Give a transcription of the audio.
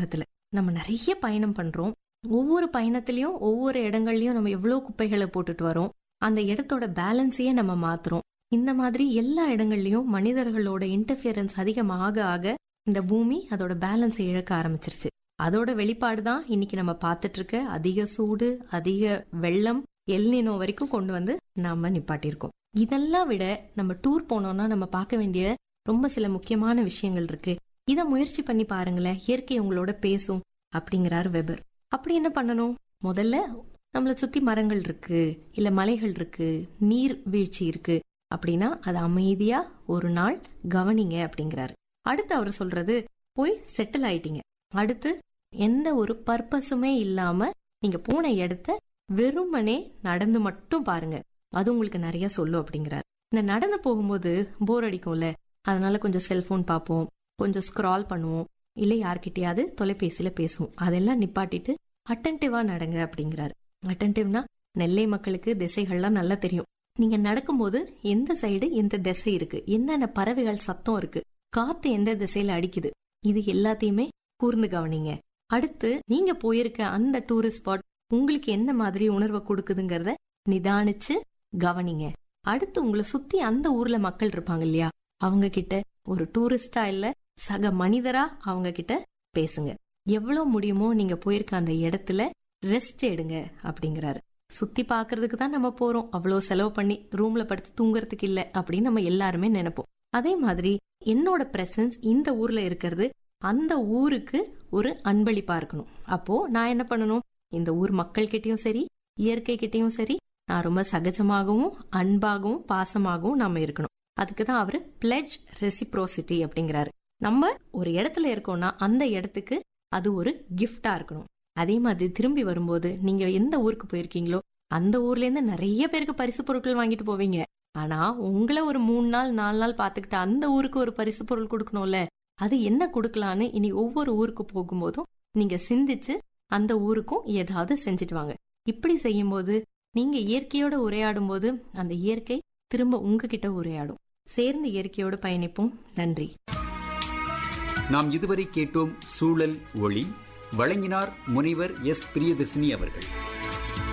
உலகத்துல நம்ம நிறைய பயணம் பண்றோம் ஒவ்வொரு பயணத்திலயும் ஒவ்வொரு இடங்கள்லயும் நம்ம எவ்வளவு குப்பைகளை போட்டுட்டு வரோம் அந்த இடத்தோட பேலன்ஸையே நம்ம மாத்துறோம் இந்த மாதிரி எல்லா இடங்கள்லயும் மனிதர்களோட இன்டர்ஃபியரன்ஸ் அதிகமாக ஆக இந்த பூமி அதோட பேலன்ஸை இழக்க ஆரம்பிச்சிருச்சு அதோட வெளிப்பாடு தான் இன்னைக்கு நம்ம பார்த்துட்டு இருக்க அதிக சூடு அதிக வெள்ளம் எல்னினோ வரைக்கும் கொண்டு வந்து நாம நிப்பாட்டியிருக்கோம் இதெல்லாம் விட நம்ம டூர் போனோம்னா நம்ம பார்க்க வேண்டிய ரொம்ப சில முக்கியமான விஷயங்கள் இருக்கு இத முயற்சி பண்ணி பாருங்களேன் இயற்கை உங்களோட பேசும் அப்படிங்கிறாரு வெபர் அப்படி என்ன பண்ணணும் முதல்ல நம்மள சுத்தி மரங்கள் இருக்கு இல்ல மலைகள் இருக்கு நீர் வீழ்ச்சி இருக்கு அப்படின்னா அது அமைதியா ஒரு நாள் கவனிங்க அப்படிங்கிறாரு அடுத்து அவர் சொல்றது போய் செட்டில் ஆயிட்டீங்க அடுத்து எந்த ஒரு பர்பஸுமே இல்லாம நீங்க போன இடத்த வெறுமனே நடந்து மட்டும் பாருங்க அது உங்களுக்கு நிறைய சொல்லும் அப்படிங்கிறாரு இந்த நடந்து போகும்போது போர் அடிக்கும்ல அதனால கொஞ்சம் செல்போன் பார்ப்போம் கொஞ்சம் ஸ்க்ரால் பண்ணுவோம் இல்ல யார்கிட்டயாவது தொலைபேசியில பேசுவோம் அதெல்லாம் நிப்பாட்டிட்டு அட்டன்டிவா நடங்க அப்படிங்கிறாரு அட்டன்டிவ்னா நெல்லை மக்களுக்கு திசைகள்லாம் நல்லா தெரியும் நீங்க நடக்கும்போது எந்த சைடு எந்த திசை இருக்கு என்னென்ன பறவைகள் சத்தம் இருக்கு காத்து எந்த திசையில அடிக்குது இது எல்லாத்தையுமே கூர்ந்து கவனிங்க அடுத்து நீங்க போயிருக்க அந்த டூரிஸ்ட் ஸ்பாட் உங்களுக்கு என்ன மாதிரி உணர்வை கொடுக்குதுங்கிறத நிதானிச்சு கவனிங்க அடுத்து உங்களை சுத்தி அந்த ஊர்ல மக்கள் இருப்பாங்க இல்லையா அவங்க கிட்ட ஒரு டூரிஸ்டா இல்ல சக மனிதரா அவங்க கிட்ட பேசுங்க எவ்வளவு முடியுமோ நீங்க போயிருக்க அந்த இடத்துல ரெஸ்ட் எடுங்க அப்படிங்கிறாரு சுத்தி பாக்குறதுக்கு தான் நம்ம போறோம் அவ்வளவு செலவு பண்ணி ரூம்ல படுத்து தூங்குறதுக்கு இல்ல அப்படின்னு நம்ம எல்லாருமே நினைப்போம் அதே மாதிரி என்னோட பிரசன்ஸ் இந்த ஊர்ல இருக்கிறது அந்த ஊருக்கு ஒரு அன்பளிப்பா இருக்கணும் அப்போ நான் என்ன பண்ணணும் இந்த ஊர் மக்கள் கிட்டயும் சரி இயற்கை கிட்டயும் சரி நான் ரொம்ப சகஜமாகவும் அன்பாகவும் பாசமாகவும் நாம இருக்கணும் அதுக்கு தான் அவரு பிளெஜ் ரெசிப்ரோசிட்டி அப்படிங்கிறாரு நம்ம ஒரு இடத்துல இருக்கோம்னா அந்த இடத்துக்கு அது ஒரு கிஃப்டா இருக்கணும் அதே மாதிரி திரும்பி வரும்போது நீங்க எந்த ஊருக்கு போயிருக்கீங்களோ அந்த ஊர்ல இருந்து நிறைய பேருக்கு பரிசு பொருட்கள் வாங்கிட்டு போவீங்க ஆனா உங்களை ஒரு மூணு நாள் நாலு நாள் பாத்துக்கிட்டு அந்த ஊருக்கு ஒரு பரிசு பொருள் கொடுக்கணும்ல அது என்ன கொடுக்கலான்னு இனி ஒவ்வொரு ஊருக்கு போகும்போதும் நீங்க சிந்திச்சு அந்த ஊருக்கும் ஏதாவது செஞ்சுட்டு வாங்க இப்படி செய்யும்போது நீங்க இயற்கையோட உரையாடும் போது அந்த இயற்கை திரும்ப உங்ககிட்ட உரையாடும் சேர்ந்து இயற்கையோடு பயணிப்போம் நன்றி நாம் இதுவரை கேட்டோம் சூழல் ஒளி வழங்கினார் முனைவர் எஸ் பிரியதர்சினி அவர்கள்